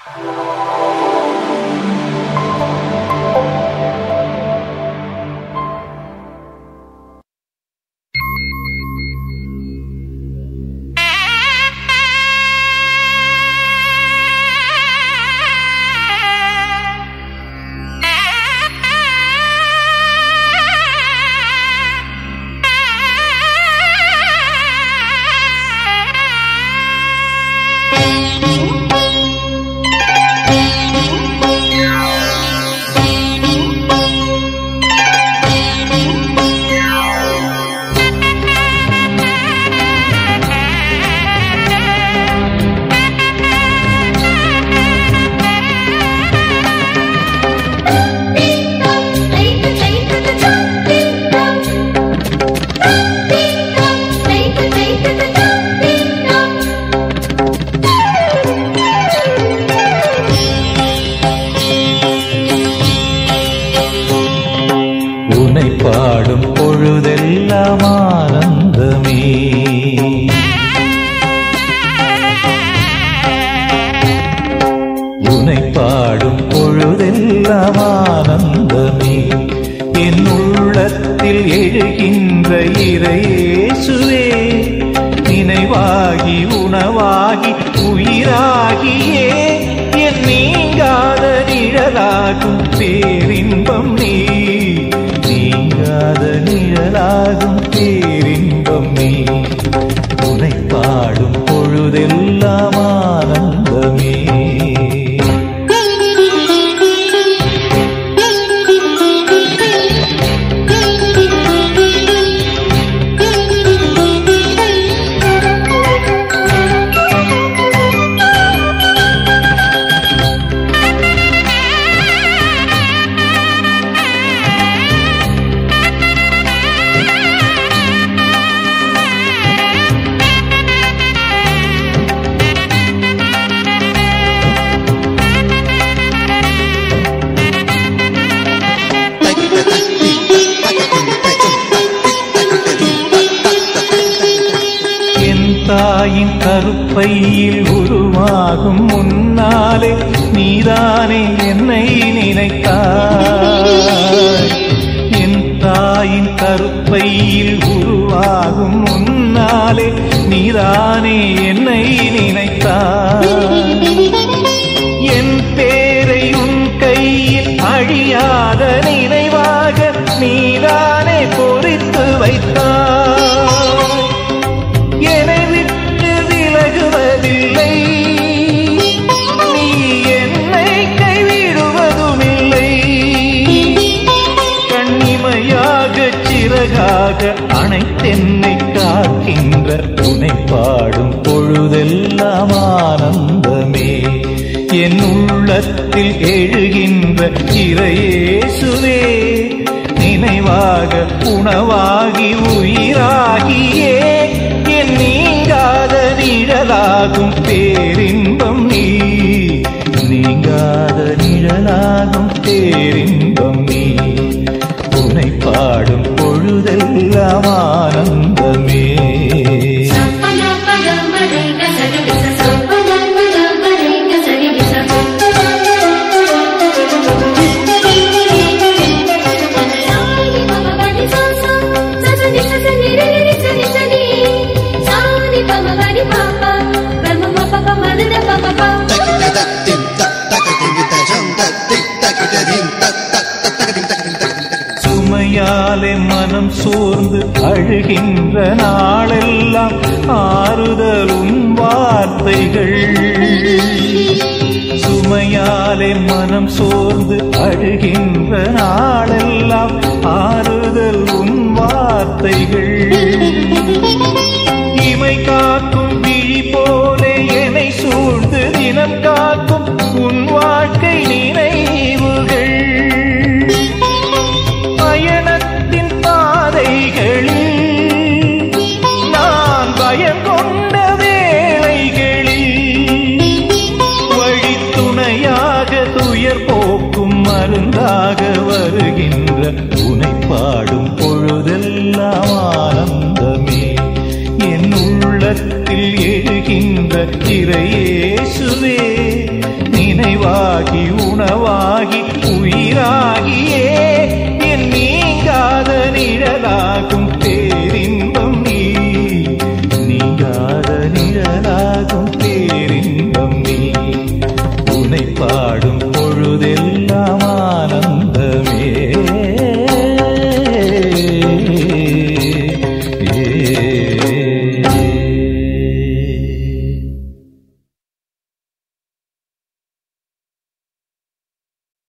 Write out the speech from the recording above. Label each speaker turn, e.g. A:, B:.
A: உனை பாடும் பொழுதெல்லாம் ஆனந்தமே உனை பாடும் பொழுதெல்லாம் ஆனந்தமே என் உள்ளத்தில் எழுகின்ற இறையேசுவே நினைவாகி உணவாகி உயிராகியே என் நீங்காத நிழலாகும் பேரின்பம் நீ நீங்காத நிழலாகும் பேரின்பம் நீ உனை பாடும் பொழுதெல்லாம் ஆனந்தமே என் தாயின் கருப்பையில் உருவாகும் முன்னாலே நீதானே என்னை நினைத்தாய் என் தாயின் கருப்பையில் உருவாகும் முன்னாலே நீதானே என்னை நினைத்தாய் என் பேரை உன் கையில் அழியாத நினைவாக நீதானே பொறித்து வைத்தாய் என்னை விட்டு விலகுவதில்லை நீ என்னை கைவிடுவதுமில்லை கண்ணிமையாக சிறகாக அனைத்தென்னை காக்கின்ற உனை பாடும் பொழுதெல்லாம் ஆனந்தமே என் உள்ளத்தில் எழுகின்ற இறையேசுவே நினைவாக உணவாகி உயிராகியே என் நீங்காத நிழலாகும் பேரின்பம் நீ நீங்காத நிழலாகும் பேரின்பம் நீ உனை பாடும் பொழுதெல்லாம் ஆனந்தமே சுமையாலே மனம் சோர்ந்து அழுகின்ற நாளெல்லாம் ஆறுதலும் வார்த்தைகள் சுமையாலே மனம் சோர்ந்து அழுகின்ற நாளெல்லாம் ஆறுதல் உன் வார்த்தைகள் இமை காக்கும் விழி போலே என்னை சூழ்ந்து தினம் காக்கும் உன் வாழ்க்கை நினைவுகள் பயணத்தின் பாதைகளில் நான் பயம் கொண்ட வேளைகளில் வழித்துணையாக துயர் போக்கும் மருந்தாக வருகின்ற உனை பாடும் பொழுதெல்லாம் ஆனந்தமே என் உள்ளத்தில் எழுகின்ற இறையேசுவே நினை உயிராகியே என் நீங்காத நிழலாகும் பேரின்பம் நீ நீங்காத நிழலாகும் பேரின்பம் நீ உனை பாடும் பொழுதெல்லாம் ஆனந்தமே